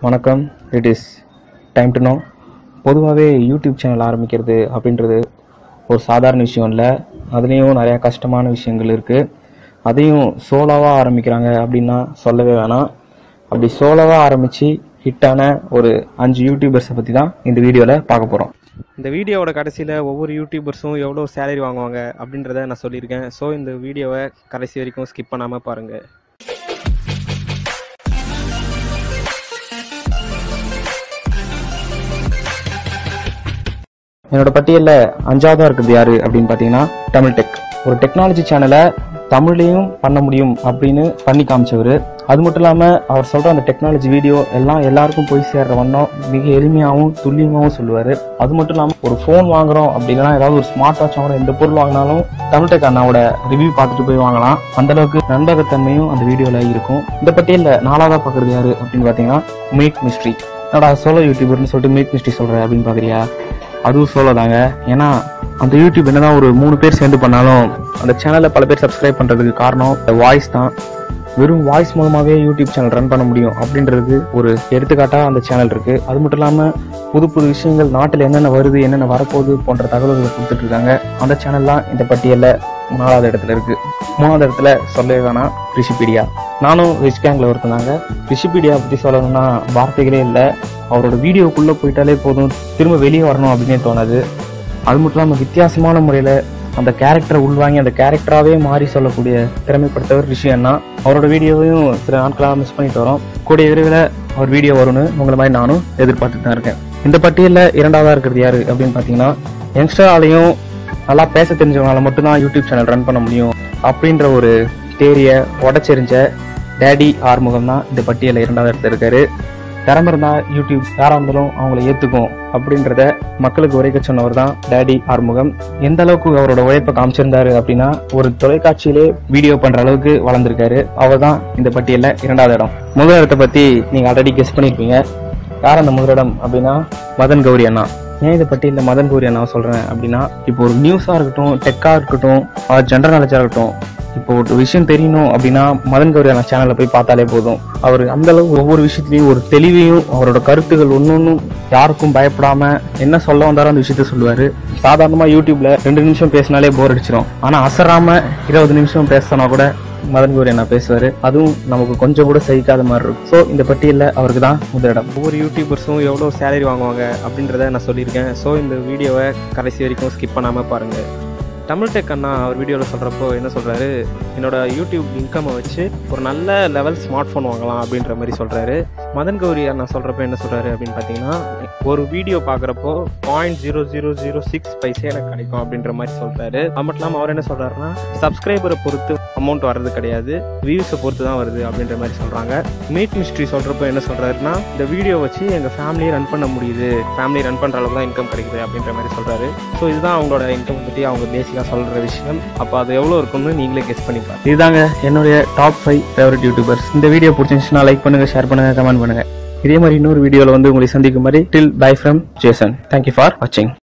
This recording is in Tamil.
வணக்கம் it is time to know பொதுவாகவே யூடியூப் சேனல் ஆரம்பிக்கிறது அப்படின்றது ஒரு சாதாரண விஷயம் இல்லை அதுலேயும் நிறையா கஷ்டமான விஷயங்கள் இருக்குது அதையும் சோலோவாக ஆரம்பிக்கிறாங்க அப்படின்னா சொல்லவே வேணாம் அப்படி சோலோவாக ஆரம்பித்து ஹிட்டான ஒரு அஞ்சு யூடியூபர்ஸை பற்றி தான் இந்த வீடியோவில் பார்க்க போகிறோம் இந்த வீடியோவோட கடைசியில் ஒவ்வொரு யூடியூபர்ஸும் எவ்வளோ சேலரி வாங்குவாங்க அப்படின்றத நான் சொல்லியிருக்கேன் ஸோ இந்த வீடியோவை கடைசி வரைக்கும் ஸ்கிப் பண்ணாமல் பாருங்கள் என்னோட பட்டியலில் அஞ்சாவதாக இருக்கிறது யாரு அப்படின்னு பார்த்தீங்கன்னா தமிழ் டெக் ஒரு டெக்னாலஜி சேனலை தமிழ்லையும் பண்ண முடியும் அப்படின்னு பண்ணி காமிச்சவர் அது மட்டும் இல்லாமல் அவர் சொல்கிற அந்த டெக்னாலஜி வீடியோ எல்லாம் எல்லாருக்கும் போய் சேர்ற வண்ணம் மிக எளிமையாகவும் துல்லியமாகவும் சொல்லுவார் அது மட்டும் இல்லாமல் ஒரு ஃபோன் வாங்குறோம் அப்படின்னா ஏதாவது ஒரு ஸ்மார்ட் வாட்ச் வாங்குறோம் எந்த பொருள் வாங்கினாலும் தமிழ் டெக் அண்ணாவோட ரிவ்யூ பார்த்துட்டு போய் வாங்கலாம் அந்த அளவுக்கு நண்பகத்தன்மையும் அந்த வீடியோவில் இருக்கும் இந்த பட்டியலில் நாலாவதாக பார்க்குறது யாரு அப்படின்னு பார்த்தீங்கன்னா மேக் மிஸ்ட்ரி என்னடா சோலோ யூடியூபர்னு சொல்லிட்டு மேக் மிஸ்ட்ரி சொல்கிறேன் அப்படின்னு பார்க்குறியா அதுவும் சோலோ தாங்க ஏன்னா அந்த யூடியூப் என்னதான் ஒரு மூணு பேர் சேர்ந்து பண்ணாலும் அந்த சேனலை பல பேர் சப்ஸ்கிரைப் பண்ணுறதுக்கு காரணம் வாய்ஸ் தான் வெறும் வாய்ஸ் மூலமாகவே யூடியூப் சேனல் ரன் பண்ண முடியும் அப்படின்றதுக்கு ஒரு எடுத்துக்காட்டாக அந்த சேனல் இருக்குது அது மட்டும் இல்லாமல் புது புது விஷயங்கள் நாட்டில் என்னென்ன வருது என்னென்ன வரப்போகுது போன்ற தகவல்களை கொடுத்துட்டு இருக்காங்க அந்த சேனல்லாம் இந்த பட்டியலில் நாலாவது இடத்துல இருக்குது மூணாவது இடத்துல சொல்லவே வேணாம் ரிஷிபீடியா நானும் ரிச் கேங்கில் ஒருத்தனாங்க ரிஷிபீடியா பற்றி சொல்லணும்னா வார்த்தைகளே இல்லை அவரோட வீடியோக்குள்ளே போயிட்டாலே போதும் திரும்ப வெளியே வரணும் அப்படின்னே தோணுது அது மட்டும் இல்லாமல் வித்தியாசமான முறையில் அந்த கேரக்டரை உள்வாங்கி அந்த கேரக்டராகவே மாறி சொல்லக்கூடிய திறமைப்படுத்தவர் ரிஷி அண்ணா அவரோட வீடியோவையும் சில நாட்களாக மிஸ் பண்ணிட்டு வரோம் கூடிய விரைவில் அவர் வீடியோ வரும்னு உங்களை மாதிரி நானும் எதிர்பார்த்துட்டு தான் இருக்கேன் இந்த பட்டியலில் இரண்டாவதாக இருக்கிறது யாரு அப்படின்னு பார்த்தீங்கன்னா யங்ஸ்டராலையும் நல்லா பேச தெரிஞ்சவங்களால மட்டும்தான் யூடியூப் சேனல் ரன் பண்ண முடியும் அப்படின்ற ஒரு தேரியை உடச்செறிஞ்ச டேடி ஆறுமுகம் தான் இந்த பட்டியலில் இரண்டாவது இடத்துல இருக்காரு திறமை இருந்தா யூடியூப் யாரா இருந்தாலும் அவங்கள ஏத்துக்கும் அப்படின்றத மக்களுக்கு உரைக்க சொன்னவர் தான் டேடி ஆறுமுகம் எந்த அளவுக்கு அவரோட உழைப்பை காமிச்சிருந்தாரு அப்படின்னா ஒரு தொலைக்காட்சியிலே வீடியோ பண்ற அளவுக்கு வளர்ந்திருக்காரு அவர் தான் இந்த பட்டியல்ல இரண்டாவது இடம் முதல் இடத்தை பத்தி நீங்க ஆல்ரெடி கெஸ் பண்ணிருப்பீங்க யார் அந்த முதலிடம் அப்படின்னா மதன் கௌரி அண்ணா ஏன் இந்த பட்டியலில் மதன் கௌரி அண்ணா சொல்றேன் அப்படின்னா இப்போ ஒரு நியூஸா இருக்கட்டும் டெக்கா இருக்கட்டும் ஜென்ரல் நாலேஜா இருக்கட்டும் இப்போ ஒரு விஷயம் தெரியணும் அப்படின்னா மதன் கௌரி அண்ணா சேனல்ல போய் பார்த்தாலே போதும் அவர் அந்த அளவு ஒவ்வொரு விஷயத்திலையும் ஒரு தெளிவையும் அவரோட கருத்துகள் ஒன்னொன்னும் யாருக்கும் பயப்படாம என்ன சொல்ல வந்தாரோ அந்த விஷயத்த சொல்லுவாரு சாதாரணமா யூடியூப்ல ரெண்டு நிமிஷம் பேசினாலே போர் அடிச்சிடும் ஆனா அசராம இருபது நிமிஷம் பேசினா கூட மதன் கௌரி அண்ணா பேசுவாரு அதுவும் நமக்கு கொஞ்சம் கூட சகிக்காத மாதிரி இருக்கும் ஸோ இந்த பட்டியலில் அவருக்கு தான் முதலிடம் ஒவ்வொரு யூடியூபர்ஸும் எவ்வளோ சேலரி வாங்குவாங்க அப்படின்றத நான் சொல்லியிருக்கேன் ஸோ இந்த வீடியோவை கடைசி வரைக்கும் ஸ்கிப் பண்ணாமல் பாருங்கள் தமிழ் டெக் அண்ணா அவர் வீடியோவில் சொல்கிறப்போ என்ன சொல்கிறாரு என்னோட யூடியூப் இன்கம்மை வச்சு ஒரு நல்ல லெவல் ஸ்மார்ட் ஃபோன் வாங்கலாம் அப்படின்ற மாதிரி சொல்கிறாரு மதன் கௌரி அண்ணா சொல்கிறப்ப என்ன சொல்கிறாரு அப்படின்னு பார்த்தீங்கன்னா ஒரு வீடியோ பார்க்குறப்போ point zero zero zero six paise எனக்கு கிடைக்கும் அப்படின்ற மாதிரி சொல்கிறாரு அது மட்டும் இல்லாமல் அவர் என்ன சொல்கிறாருன்னா சப்ஸ்கிரைபரை பொறுத்து அமௌண்ட் வர்றது கிடையாது வியூஸை பொறுத்து தான் வருது அப்படின்ற மாதிரி சொல்கிறாங்க மீட் மிஸ்ட்ரி சொல்கிறப்போ என்ன சொல்கிறாருன்னா இந்த வீடியோ வச்சு எங்கள் ஃபேமிலியை ரன் பண்ண முடியுது ஃபேமிலி ரன் பண்ணுற அளவுக்கு தான் இன்கம் கிடைக்குது அப்படின்ற மாதிரி சொல்கிறாரு ஸோ இதுதான் அவங்களோட இன்கம் பற்றி அவங்க பேசிக்காக சொல்கிற விஷயம் அப்போ அது எவ்வளோ இருக்கும்னு நீங்களே கெஸ் பண்ணி பாருங்க இதுதாங்க என்னுடைய டாப் ஃபைவ் ஃபேவரட் யூடியூபர்ஸ் இந்த வீடியோ பிடிச்சிருந்துச்சுன்னா லைக் பண்ணுங்க ஷேர் பண்ணுங்க கமெண்ட் பண்ணுங்க இதே மாதிரி இன்னொரு வீடியோவில் வந்து உங்களை சந்திக்கும் மாதிரி till bye from Jason thank you for வாட்சிங்